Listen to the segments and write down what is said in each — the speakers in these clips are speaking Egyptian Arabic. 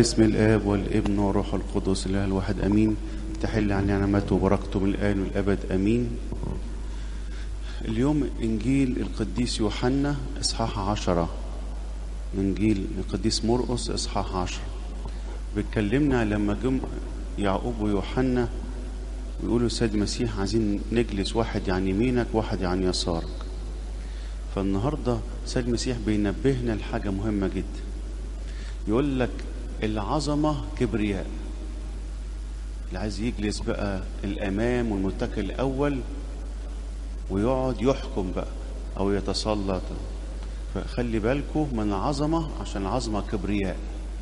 باسم الآب والابن والروح القدس الله الواحد أمين تحل عن نعمته وبركته من الآن والأبد أمين اليوم إنجيل القديس يوحنا إصحاح عشرة إنجيل القديس مرقس إصحاح عشرة بيتكلمنا لما جم يعقوب ويوحنا ويقولوا السيد المسيح عايزين نجلس واحد عن يمينك واحد عن يسارك فالنهاردة السيد المسيح بينبهنا لحاجة مهمة جدا يقول لك العظمة كبرياء اللي عايز يجلس بقى الأمام والمتكل الأول ويقعد يحكم بقى أو يتسلط فخلي بالكم من العظمة عشان العظمة كبرياء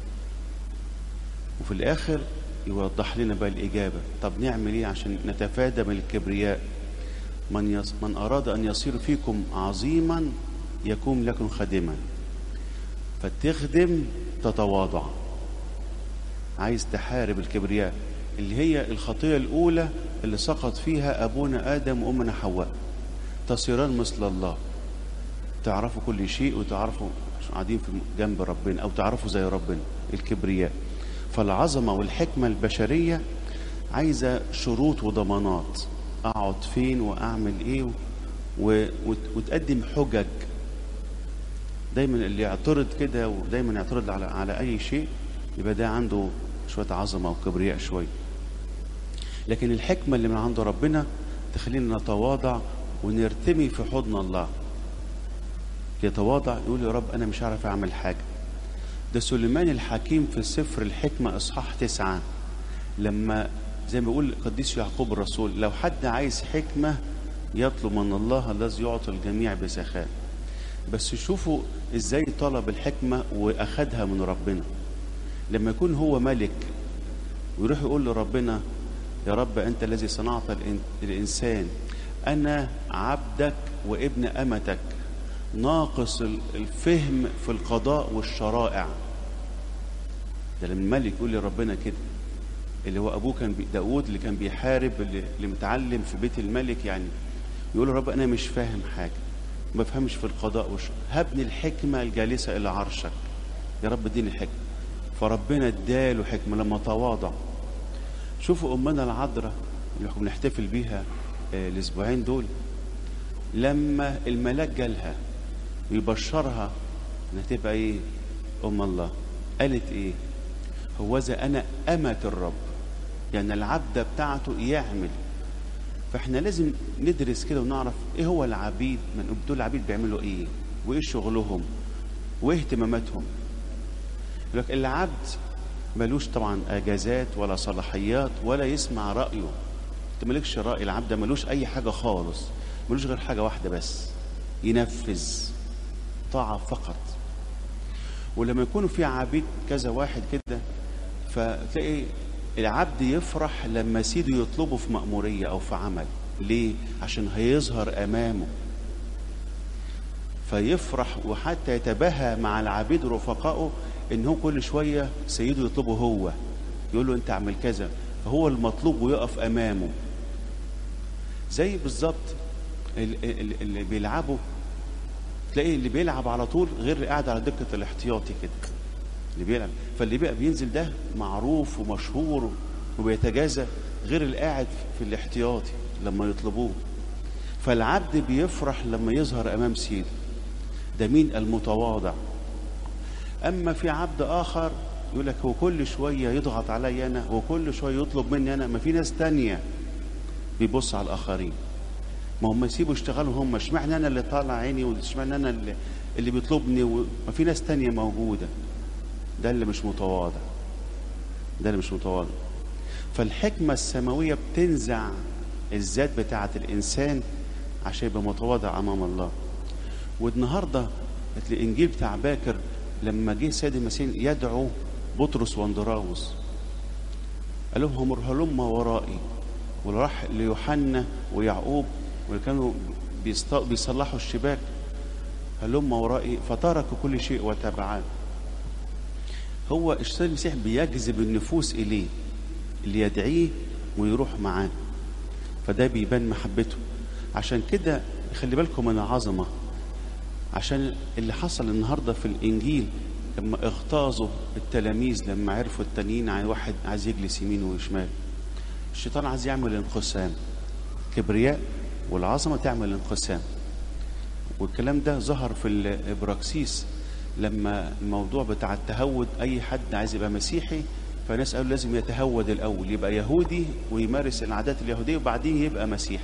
وفي الآخر يوضح لنا بقى الإجابة طب نعمل إيه عشان نتفادى من الكبرياء من, يص... من أراد أن يصير فيكم عظيما يكون لكم خادما فتخدم تتواضع عايز تحارب الكبرياء اللي هي الخطية الأولى اللي سقط فيها أبونا آدم وأمنا حواء تصيران مثل الله تعرفوا كل شيء وتعرفوا قاعدين في جنب ربنا أو تعرفوا زي ربنا الكبرياء فالعظمة والحكمة البشرية عايزة شروط وضمانات أقعد فين وأعمل إيه و... وت... وتقدم حجج دايما اللي يعترض كده ودايما يعترض على على أي شيء يبقى ده عنده شوية عظمة وكبرياء شوية لكن الحكمة اللي من عند ربنا تخلينا نتواضع ونرتمي في حضن الله يتواضع يقول يا رب أنا مش عارف أعمل حاجة ده سليمان الحكيم في سفر الحكمة إصحاح تسعة لما زي ما بيقول القديس يعقوب الرسول لو حد عايز حكمة يطلب من الله الذي يعطي الجميع بسخاء بس شوفوا ازاي طلب الحكمة واخدها من ربنا لما يكون هو ملك ويروح يقول لربنا يا رب انت الذي صنعت الانسان انا عبدك وابن امتك ناقص الفهم في القضاء والشرائع ده لما الملك يقول لربنا كده اللي هو ابوه كان داود اللي كان بيحارب اللي, اللي متعلم في بيت الملك يعني يقول له رب انا مش فاهم حاجه ما بفهمش في القضاء والشرع هبني الحكمه الجالسه الى عرشك يا رب اديني الحكمه فربنا اداله حكمه لما تواضع شوفوا امنا العذراء اللي احنا بنحتفل بيها آه الاسبوعين دول لما الملاك جالها ويبشرها انها تبقى ايه ام الله قالت ايه هوذا انا امه الرب يعني العبده بتاعته يعمل فاحنا لازم ندرس كده ونعرف ايه هو العبيد من دول العبيد بيعملوا ايه وايه شغلهم وايه اهتماماتهم يقول لك العبد ملوش طبعا اجازات ولا صلاحيات ولا يسمع رايه انت مالكش راي العبد ملوش اي حاجه خالص ملوش غير حاجه واحده بس ينفذ طاعه فقط ولما يكونوا في عبيد كذا واحد كده فتلاقي العبد يفرح لما سيده يطلبه في مأمورية أو في عمل ليه؟ عشان هيظهر أمامه فيفرح وحتى يتباهى مع العبيد رفقائه إن هو كل شوية سيده يطلبه هو يقول له أنت اعمل كذا فهو المطلوب ويقف أمامه زي بالظبط اللي بيلعبوا تلاقي اللي بيلعب على طول غير اللي قاعد على دكة الاحتياطي كده اللي بيلعب فاللي بقى بينزل ده معروف ومشهور وبيتجازى غير اللي قاعد في الاحتياطي لما يطلبوه فالعبد بيفرح لما يظهر امام سيده ده مين المتواضع اما في عبد اخر يقول لك هو كل شويه يضغط عليا انا وكل شويه يطلب مني انا ما في ناس تانية بيبص على الاخرين ما هم يسيبوا يشتغلوا هم اشمعنى انا اللي طالع عيني واشمعنى انا اللي, اللي بيطلبني وما في ناس تانية موجوده ده اللي مش متواضع ده اللي مش متواضع فالحكمة السماوية بتنزع الذات بتاعة الإنسان عشان يبقى متواضع أمام الله والنهاردة الإنجيل بتاع باكر لما جه سيد المسيح يدعو بطرس واندراوس قال لهم هلم ورائي وراح ليوحنا ويعقوب واللي كانوا بيصلحوا الشباك هلم ورائي فتركوا كل شيء وتبعاه هو السيد المسيح بيجذب النفوس إليه اللي يدعيه ويروح معاه فده بيبان محبته عشان كده خلي بالكم من العظمة عشان اللي حصل النهاردة في الإنجيل لما اغتاظوا التلاميذ لما عرفوا التانيين عن واحد عايز يجلس يمين وشمال الشيطان عايز يعمل انقسام كبرياء والعظمه تعمل انقسام والكلام ده ظهر في الابراكسيس لما الموضوع بتاع التهود اي حد عايز يبقى مسيحي فناس قالوا لازم يتهود الاول يبقى يهودي ويمارس العادات اليهوديه وبعدين يبقى مسيحي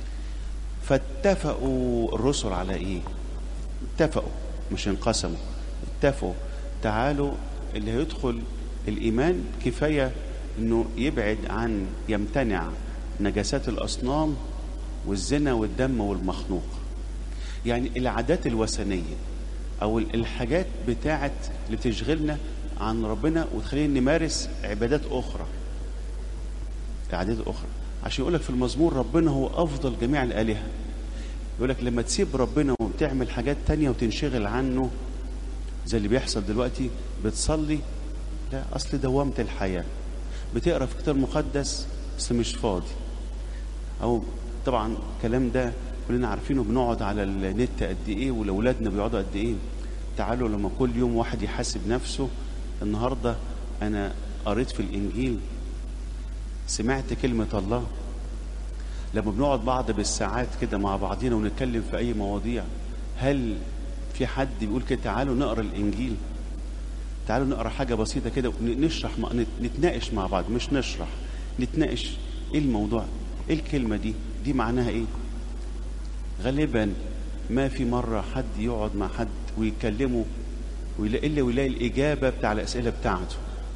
فاتفقوا الرسل على ايه اتفقوا مش انقسموا اتفقوا تعالوا اللي هيدخل الايمان كفايه انه يبعد عن يمتنع نجاسات الاصنام والزنا والدم والمخنوق يعني العادات الوثنيه او الحاجات بتاعت اللي بتشغلنا عن ربنا وتخلينا نمارس عبادات اخرى عادات اخرى عشان يقول لك في المزمور ربنا هو افضل جميع الالهه يقول لك لما تسيب ربنا وتعمل حاجات تانية وتنشغل عنه زي اللي بيحصل دلوقتي بتصلي لا اصل دوامة الحياة بتقرا في كتاب مقدس بس مش فاضي او طبعا الكلام ده كلنا عارفينه بنقعد على النت قد ايه ولاولادنا بيقعدوا قد ايه تعالوا لما كل يوم واحد يحاسب نفسه النهارده انا قريت في الانجيل سمعت كلمة الله لما بنقعد بعض بالساعات كده مع بعضينا ونتكلم في أي مواضيع هل في حد بيقول كده تعالوا نقرا الإنجيل تعالوا نقرا حاجة بسيطة كده ونشرح نتناقش مع بعض مش نشرح نتناقش إيه الموضوع إيه الكلمة دي دي معناها إيه غالبا ما في مرة حد يقعد مع حد ويكلمه ويلاقي إلا ويلاقي الإجابة بتاع الأسئلة بتاعته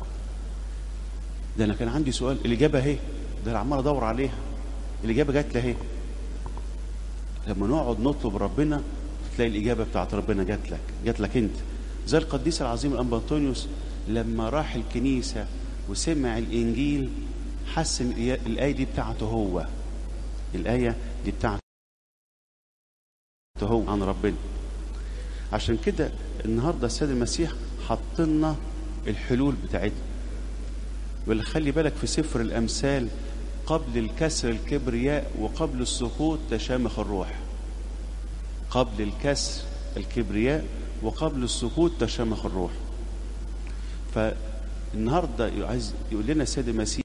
ده انا كان عندي سؤال الاجابه اهي ده انا عمال ادور عليها الاجابه جات لي اهي لما نقعد نطلب ربنا تلاقي الاجابه بتاعت ربنا جات لك جات لك انت زي القديس العظيم الانبا انطونيوس لما راح الكنيسه وسمع الانجيل حس ان الايه دي بتاعته هو الايه دي بتاعته هو عن ربنا عشان كده النهارده السيد المسيح حط لنا الحلول بتاعتنا واللي خلي بالك في سفر الأمثال قبل الكسر الكبرياء وقبل السقوط تشامخ الروح قبل الكسر الكبرياء وقبل السقوط تشامخ الروح فالنهارده عايز يقول لنا السيد المسيح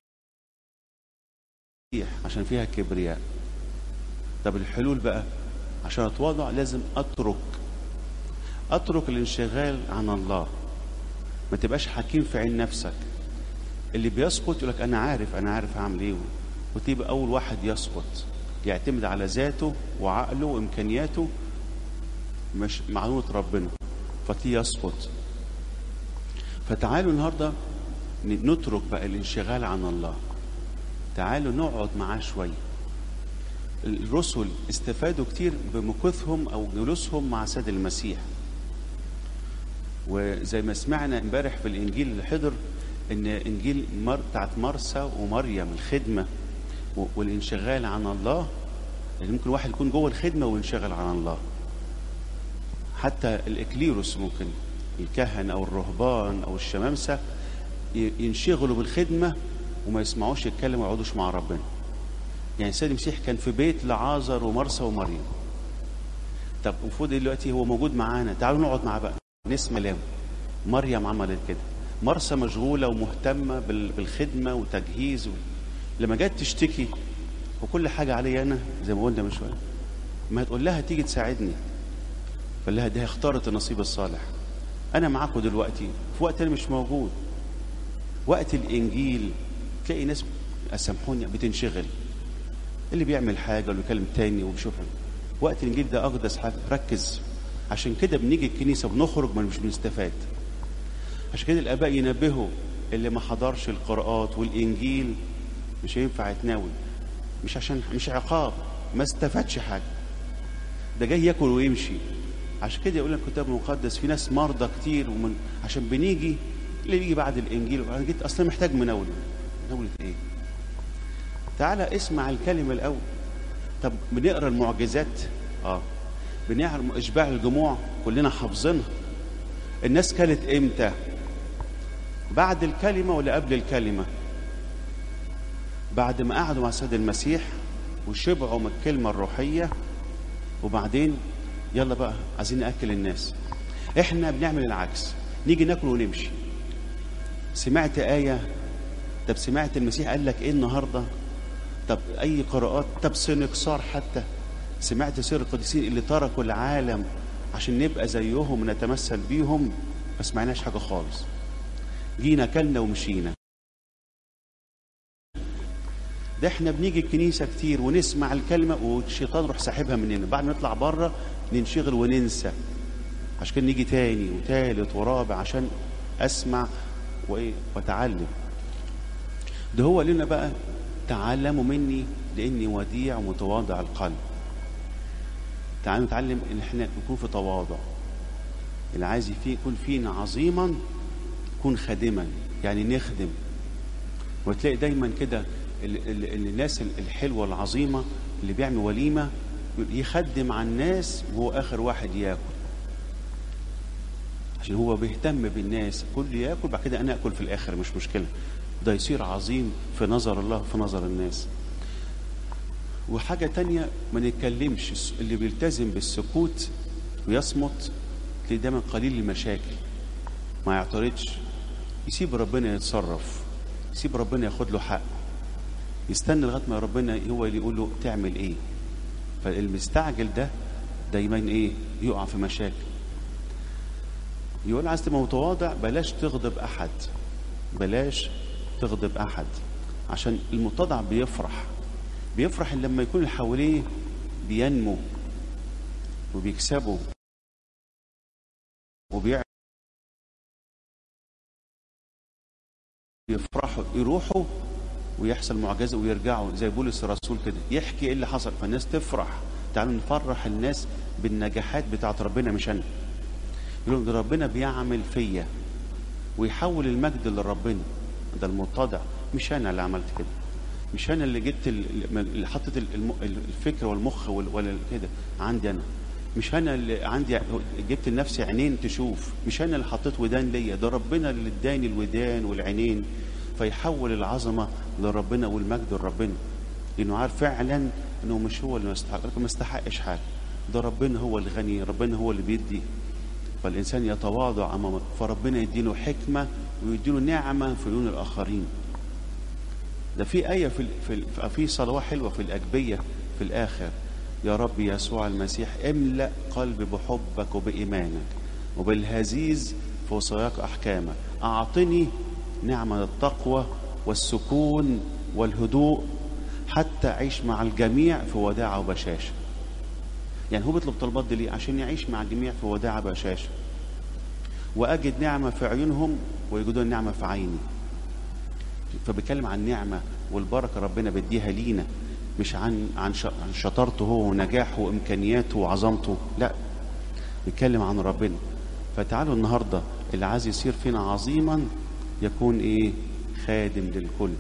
عشان فيها كبرياء طب الحلول بقى عشان اتواضع لازم اترك اترك الانشغال عن الله ما تبقاش حكيم في عين نفسك اللي بيسقط يقول لك انا عارف انا عارف هعمل ايه وتبقى اول واحد يسقط يعتمد على ذاته وعقله وامكانياته مش معلومه ربنا فتلاقيه يسقط فتعالوا النهارده نترك بقى الانشغال عن الله تعالوا نقعد معاه شويه الرسل استفادوا كتير بمكوثهم او جلوسهم مع سيد المسيح وزي ما سمعنا امبارح في الانجيل اللي حضر ان انجيل مر بتاعت مرسى ومريم الخدمه والانشغال عن الله يعني ممكن واحد يكون جوه الخدمه وينشغل عن الله حتى الاكليروس ممكن الكهنه او الرهبان او الشمامسه ينشغلوا بالخدمه وما يسمعوش يتكلم وما يقعدوش مع ربنا يعني السيد المسيح كان في بيت لعازر ومرسى ومريم طب المفروض دلوقتي هو موجود معانا تعالوا نقعد معاه بقى نسمع له مريم عملت كده مرسى مشغوله ومهتمه بالخدمه وتجهيز و... لما جت تشتكي وكل حاجه عليا انا زي ما قلنا من شويه ما تقول لها تيجي تساعدني فقال لها دي اختارت النصيب الصالح انا معاكم دلوقتي في وقت انا مش موجود وقت الانجيل تلاقي ناس سامحوني بتنشغل اللي بيعمل حاجه واللي بيكلم تاني وبيشوفها وقت الانجيل ده اقدس حاجه ركز عشان كده بنيجي الكنيسه بنخرج ما مش بنستفاد عشان كده الاباء ينبهوا اللي ما حضرش القراءات والانجيل مش هينفع يتناول مش عشان مش عقاب ما استفادش حاجه ده جاي ياكل ويمشي عشان كده يقول لك الكتاب المقدس في ناس مرضى كتير ومن عشان بنيجي اللي بيجي بعد الانجيل انا جيت اصلا محتاج مناوله مناوله ايه تعالى اسمع الكلمه الاول طب بنقرا المعجزات اه بنقرا اشباع الجموع كلنا حافظينها الناس كانت امتى بعد الكلمه ولا قبل الكلمه بعد ما قعدوا مع السيد المسيح وشبعوا من الكلمه الروحيه وبعدين يلا بقى عايزين ناكل الناس احنا بنعمل العكس نيجي ناكل ونمشي سمعت آية طب سمعت المسيح قال لك ايه النهارده طب اي قراءات طب سنكسار حتى سمعت سير القديسين اللي تركوا العالم عشان نبقى زيهم ونتمثل بيهم ما سمعناش حاجه خالص جينا كلنا ومشينا ده احنا بنيجي الكنيسه كتير ونسمع الكلمه والشيطان يروح ساحبها مننا بعد ما نطلع بره ننشغل وننسى عشان كده نيجي تاني وتالت ورابع عشان اسمع وايه واتعلم ده هو لنا بقى تعلموا مني لاني وديع ومتواضع القلب تعالوا نتعلم ان احنا نكون في تواضع اللي عايز فيه يكون فينا عظيما يكون خادما يعني نخدم وتلاقي دايما كده ال- ال- ال- الناس الحلوه العظيمه اللي بيعمل وليمه يخدم على الناس وهو اخر واحد ياكل عشان هو بيهتم بالناس كل ياكل بعد كده انا اكل في الاخر مش مشكله ده يصير عظيم في نظر الله وفي نظر الناس وحاجة تانية ما نتكلمش اللي بيلتزم بالسكوت ويصمت تلاقيه دايما قليل المشاكل ما يعترضش يسيب ربنا يتصرف يسيب ربنا ياخد له حق يستنى لغايه ما ربنا هو اللي يقول له تعمل ايه فالمستعجل ده دايما ايه يقع في مشاكل يقول عايز تبقى متواضع بلاش تغضب احد بلاش تغضب احد عشان المتواضع بيفرح بيفرح لما يكون اللي حواليه بينمو وبيكسبوا وبيع يفرحوا يروحوا ويحصل معجزه ويرجعوا زي بولس الرسول كده يحكي ايه اللي حصل فالناس تفرح تعالوا نفرح الناس بالنجاحات بتاعت ربنا مش انا يقولوا ده ربنا بيعمل فيا ويحول المجد لربنا ده المتضع مش انا اللي عملت كده مش انا اللي جبت ال- اللي حطيت الم- الفكر والمخ وال- ولا كده عندي انا مش انا اللي عندي جبت لنفسي عينين تشوف مش انا اللي حطيت ودان ليا ده ربنا اللي اداني الودان والعينين فيحول العظمه لربنا والمجد لربنا لانه عارف فعلا انه مش هو اللي يستحق لكن ما يستحقش حاجه ده ربنا هو الغني ربنا هو اللي بيدي فالانسان يتواضع امام فربنا يديله حكمه ويديله نعمه في عيون الاخرين ده في آية في ال- في ال- في صلوات حلوة في الأجبية في الآخر يا رب يسوع المسيح املأ قلبي بحبك وبإيمانك وبالهزيز في وصاياك أحكامك أعطني نعمة التقوى والسكون والهدوء حتى أعيش مع الجميع في وداعة وبشاشة يعني هو بيطلب طلبات دي ليه عشان يعيش مع الجميع في وداعة وبشاشة وأجد نعمة في عيونهم ويجدون نعمة في عيني فبيتكلم عن نعمه والبركه ربنا بيديها لينا مش عن عن ش- عن شطارته هو ونجاحه وامكانياته وعظمته لا بيتكلم عن ربنا فتعالوا النهارده اللي عايز يصير فينا عظيما يكون ايه خادم للكل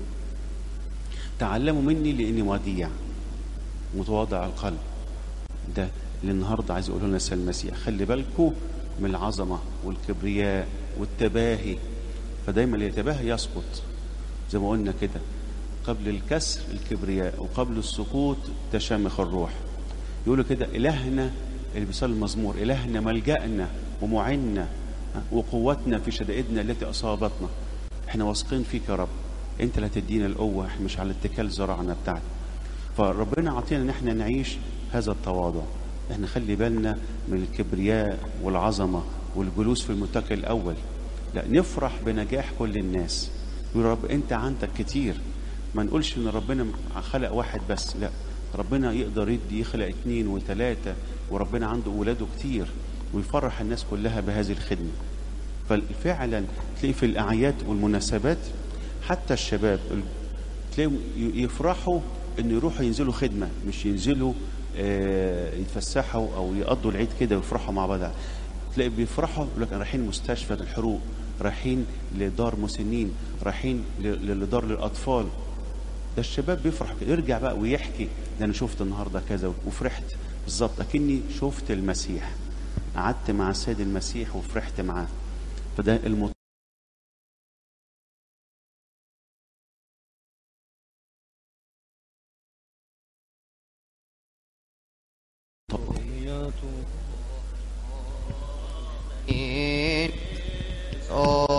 تعلموا مني لاني وديع متواضع القلب ده اللي النهارده عايز يقوله لنا السيد المسيح خلي بالكم من العظمه والكبرياء والتباهي فدايما اللي يتباهى يسقط زي ما قلنا كده قبل الكسر الكبرياء وقبل السقوط تشامخ الروح يقولوا كده إلهنا اللي بيصلي المزمور إلهنا ملجأنا ومعنا وقوتنا في شدائدنا التي أصابتنا احنا واثقين فيك يا رب انت اللي هتدينا القوة احنا مش على اتكال زرعنا بتاعنا فربنا عطينا ان احنا نعيش هذا التواضع احنا خلي بالنا من الكبرياء والعظمة والجلوس في المتكل الأول لا نفرح بنجاح كل الناس يقول رب انت عندك كتير ما نقولش ان ربنا خلق واحد بس لا ربنا يقدر يدي يخلق اتنين وتلاتة وربنا عنده ولاده كتير ويفرح الناس كلها بهذه الخدمة ففعلا تلاقي في الأعياد والمناسبات حتى الشباب تلاقيهم ي- يفرحوا ان يروحوا ينزلوا خدمة مش ينزلوا آه، يتفسحوا او يقضوا العيد كده ويفرحوا مع بعض تلاقي بيفرحوا يقول لك رايحين مستشفى الحروق رايحين لدار مسنين رايحين ل- ل- لدار للاطفال ده الشباب بيفرح كده يرجع بقى ويحكي ده انا شفت النهارده كذا وفرحت بالظبط اكني شفت المسيح قعدت مع السيد المسيح وفرحت معاه فده المت... تحيات